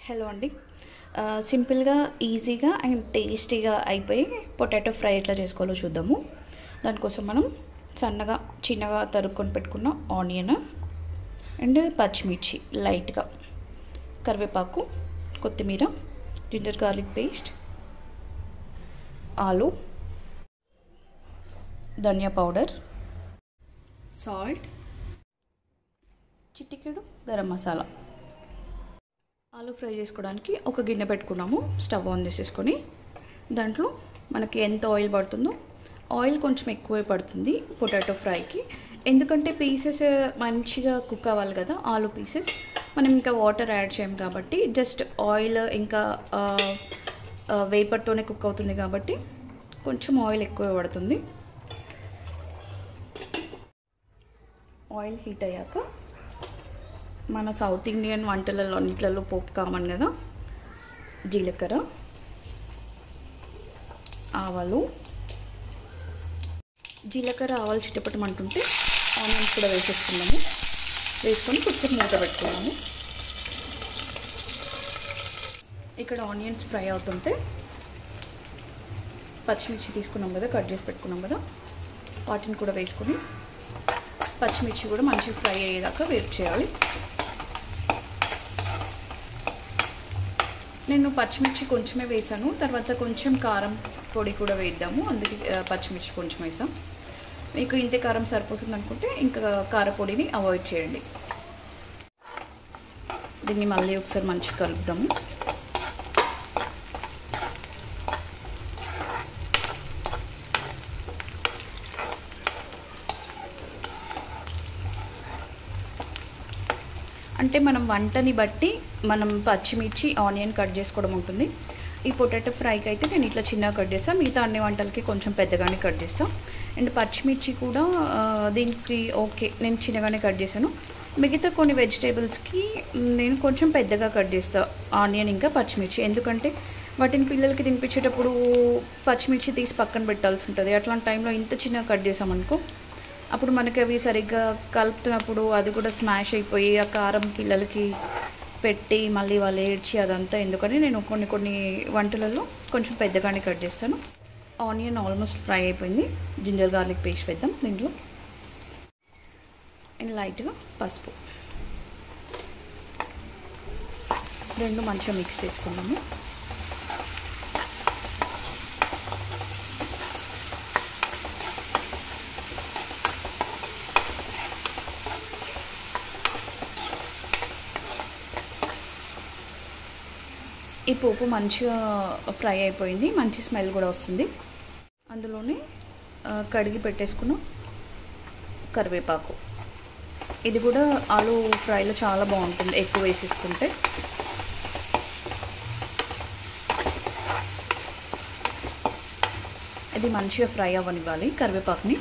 hello అండి ఆ, సింపుల్గా ఈజీగా అండ్ టేస్టీగా అయిపోయి పొటాటో ఫ్రై ఎట్లా చేసుకోవాలో చూద్దాము దానికోసం మనం సన్నగా చిన్నగా తరుక్కొని పెట్టుకున్న ఆనియన్ అండ్ పచ్చిమిర్చి లైట్గా కరివేపాకు కొత్తిమీర జింజర్ గార్లిక్ పేస్ట్ ఆలు ధనియా పౌడర్ సాల్ట్ చిటికెడు గరం మసాలా ఆలు ఫ్రై చేసుకోవడానికి ఒక గిన్నె పెట్టుకున్నాము స్టవ్ ఆన్ చేసేసుకొని దాంట్లో మనకి ఎంత ఆయిల్ పడుతుందో ఆయిల్ కొంచెం ఎక్కువే పడుతుంది పొటాటో ఫ్రైకి ఎందుకంటే పీసెస్ మంచిగా కుక్ అవ్వాలి కదా ఆలు పీసెస్ మనం ఇంకా వాటర్ యాడ్ చేయం కాబట్టి జస్ట్ ఆయిల్ ఇంకా వేపర్తోనే కుక్ అవుతుంది కాబట్టి కొంచెం ఆయిల్ ఎక్కువ పడుతుంది ఆయిల్ హీట్ అయ్యాక మన సౌత్ ఇండియన్ వంటలలో అన్నిట్లలో పోపు కామన్ కదా జీలకర్ర ఆవాలు జీలకర్ర ఆవాలు చిట్టపట్టమంటుంటే ఆనియన్స్ కూడా వేసేసుకున్నాము వేసుకొని కొంచెం మూత పెట్టుకున్నాము ఇక్కడ ఆనియన్స్ ఫ్రై అవుతుంటే పచ్చిమిర్చి తీసుకున్నాం కదా కట్ చేసి పెట్టుకున్నాం కదా వాటిని కూడా వేసుకొని పచ్చిమిర్చి కూడా మంచిగా ఫ్రై అయ్యేదాకా వెయిట్ చేయాలి నేను పచ్చిమిర్చి కొంచెమే వేసాను తర్వాత కొంచెం కారం పొడి కూడా వేద్దాము అందుకే పచ్చిమిర్చి కొంచెం వేసాం మీకు ఇంతే కారం సరిపోతుంది అనుకుంటే ఇంకా కారపొడిని అవాయిడ్ చేయండి దీన్ని మళ్ళీ ఒకసారి మంచిగా కలుపుదాము అంటే మనం వంటని బట్టి మనం పచ్చిమిర్చి ఆనియన్ కట్ చేసుకోవడం ఉంటుంది ఈ పొటాటో ఫ్రైకి అయితే నేను ఇట్లా చిన్నగా కట్ చేస్తాను మిగతా అన్ని వంటలకి కొంచెం పెద్దగానే కట్ చేస్తాను అండ్ పచ్చిమిర్చి కూడా దీనికి ఓకే నేను చిన్నగానే కట్ చేశాను మిగతా కొన్ని వెజిటేబుల్స్కి నేను కొంచెం పెద్దగా కట్ చేస్తాను ఆనియన్ ఇంకా పచ్చిమిర్చి ఎందుకంటే వాటిని పిల్లలకి తినిపించేటప్పుడు పచ్చిమిర్చి తీసి పక్కన పెట్టాల్సి ఉంటుంది అట్లాంటి టైంలో ఇంత చిన్నగా కట్ చేసామనుకో అప్పుడు మనకి అవి సరిగ్గా కలుపుతున్నప్పుడు అది కూడా స్మాష్ అయిపోయి ఆ కారం పిల్లలకి పెట్టి మళ్ళీ వాళ్ళు ఏడ్చి అదంతా ఎందుకని నేను కొన్ని కొన్ని వంటలలో కొంచెం పెద్దగానే కట్ చేస్తాను ఆనియన్ ఆల్మోస్ట్ ఫ్రై అయిపోయింది జింజర్ గార్లిక్ పేస్ట్ వేద్దాం దీంట్లో అండ్ లైట్గా పసుపు రెండు మంచిగా మిక్స్ చేసుకున్నాము ఈ పోపు మంచిగా ఫ్రై అయిపోయింది మంచి స్మెల్ కూడా వస్తుంది అందులోనే కడిగి పెట్టేసుకున్న కరివేపాకు ఇది కూడా ఆలు ఫ్రైలో చాలా బాగుంటుంది ఎక్కువ వేసేసుకుంటే ఇది మంచిగా ఫ్రై అవ్వనివ్వాలి కరివేపాకుని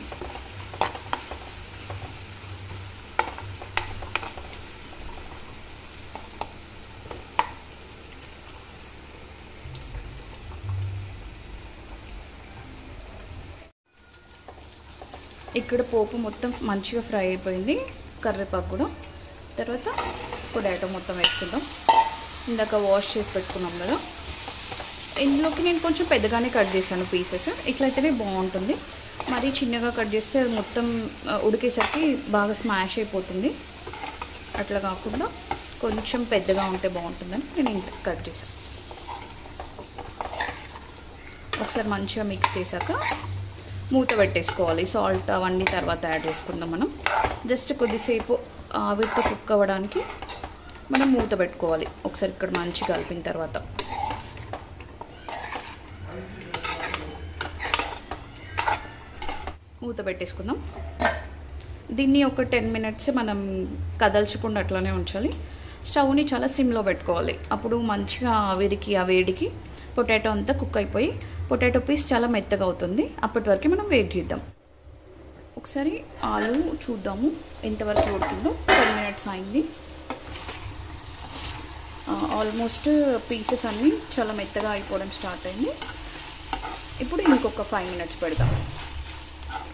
ఇక్కడ పోపు మొత్తం మంచిగా ఫ్రై అయిపోయింది కరివేపాకు కూడా తర్వాత పొటాటో మొత్తం వేసుకుందాం ఇందాక వాష్ చేసి పెట్టుకున్నాం కదా ఇందులోకి నేను కొంచెం పెద్దగానే కట్ చేశాను పీసెస్ ఇట్లయితేనే బాగుంటుంది మరీ చిన్నగా కట్ చేస్తే అది మొత్తం ఉడికేసరికి బాగా స్మాష్ అయిపోతుంది అట్లా కాకుండా కొంచెం పెద్దగా ఉంటే బాగుంటుందని నేను ఇంత కట్ చేశాను ఒకసారి మంచిగా మిక్స్ చేశాక మూత పెట్టేసుకోవాలి సాల్ట్ అవన్నీ తర్వాత యాడ్ చేసుకుందాం మనం జస్ట్ కొద్దిసేపు ఆవిరితో కుక్ అవ్వడానికి మనం మూత పెట్టుకోవాలి ఒకసారి ఇక్కడ మంచి కలిపిన తర్వాత మూత పెట్టేసుకుందాం దీన్ని ఒక టెన్ మినిట్స్ మనం కదల్చకుండా అట్లానే ఉంచాలి స్టవ్ని చాలా సిమ్లో పెట్టుకోవాలి అప్పుడు మంచిగా ఆవిరికి ఆ వేడికి పొటాటో అంతా కుక్ అయిపోయి పొటాటో పీస్ చాలా మెత్తగా అవుతుంది అప్పటి వరకు మనం వెయిట్ చేద్దాం ఒకసారి ఆలు చూద్దాము ఎంతవరకు ఉడుకుందో టెన్ మినిట్స్ అయింది ఆల్మోస్ట్ పీసెస్ అన్నీ చాలా మెత్తగా అయిపోవడం స్టార్ట్ అయింది ఇప్పుడు ఇంకొక ఫైవ్ మినిట్స్ పెడదాం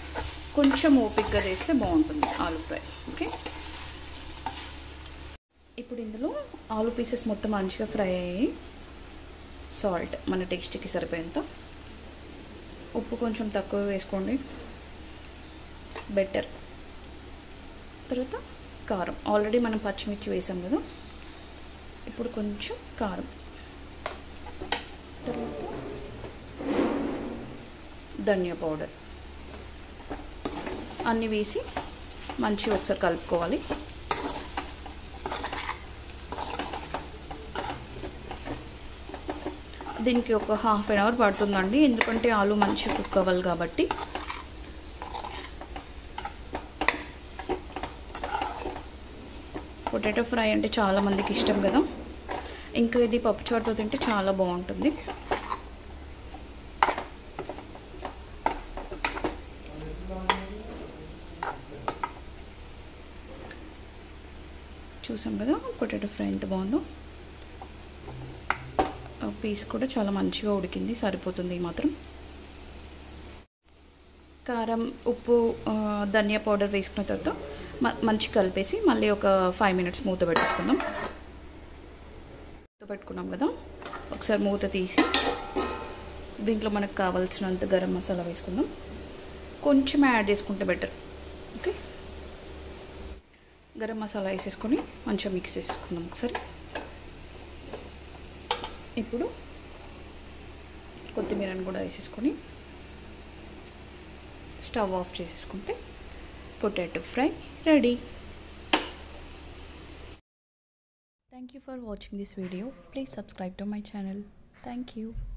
కొంచెం ఓపిక్గా చేస్తే బాగుంటుంది ఆలు ఫ్రై ఓకే ఇప్పుడు ఇందులో ఆలు పీసెస్ మొత్తం మంచిగా ఫ్రై అయ్యి సాల్ట్ మన టేస్ట్కి సరిపోయేంత ఉప్పు కొంచెం తక్కువ వేసుకోండి బెటర్ తర్వాత కారం ఆల్రెడీ మనం పచ్చిమిర్చి వేసాం కదా ఇప్పుడు కొంచెం కారం తర్వాత ధనియా పౌడర్ అన్నీ వేసి మంచిగా ఒకసారి కలుపుకోవాలి దీనికి ఒక హాఫ్ అన్ అవర్ పడుతుందండి ఎందుకంటే ఆలు మంచిగా కుక్ అవ్వాలి కాబట్టి పొటాటో ఫ్రై అంటే చాలా మందికి ఇష్టం కదా ఇంకా ఇది పప్పుచారుతో తింటే చాలా బాగుంటుంది చూసాం కదా పొటాటో ఫ్రై ఎంత బాగుందో పీస్ కూడా చాలా మంచిగా ఉడికింది సరిపోతుంది ఈ మాత్రం కారం ఉప్పు ఆ, ధనియా పౌడర్ వేసుకున్న తర్వాత మ- మంచి కలిపేసి మళ్ళీ ఒక ఫైవ్ మినిట్స్ మూత పెట్టేసుకుందాం మూత పెట్టుకున్నాం కదా ఒకసారి మూత తీసి దీంట్లో మనకు కావాల్సినంత గరం మసాలా వేసుకుందాం కొంచెం యాడ్ చేసుకుంటే బెటర్ ఓకే గరం మసాలా వేసేసుకొని మంచిగా మిక్స్ చేసుకుందాం ఒకసారి ఇప్పుడు కొత్తిమీరని కూడా వేసేసుకొని స్టవ్ ఆఫ్ చేసేసుకుంటే potato fry ready thank you for watching this video please subscribe to my channel thank you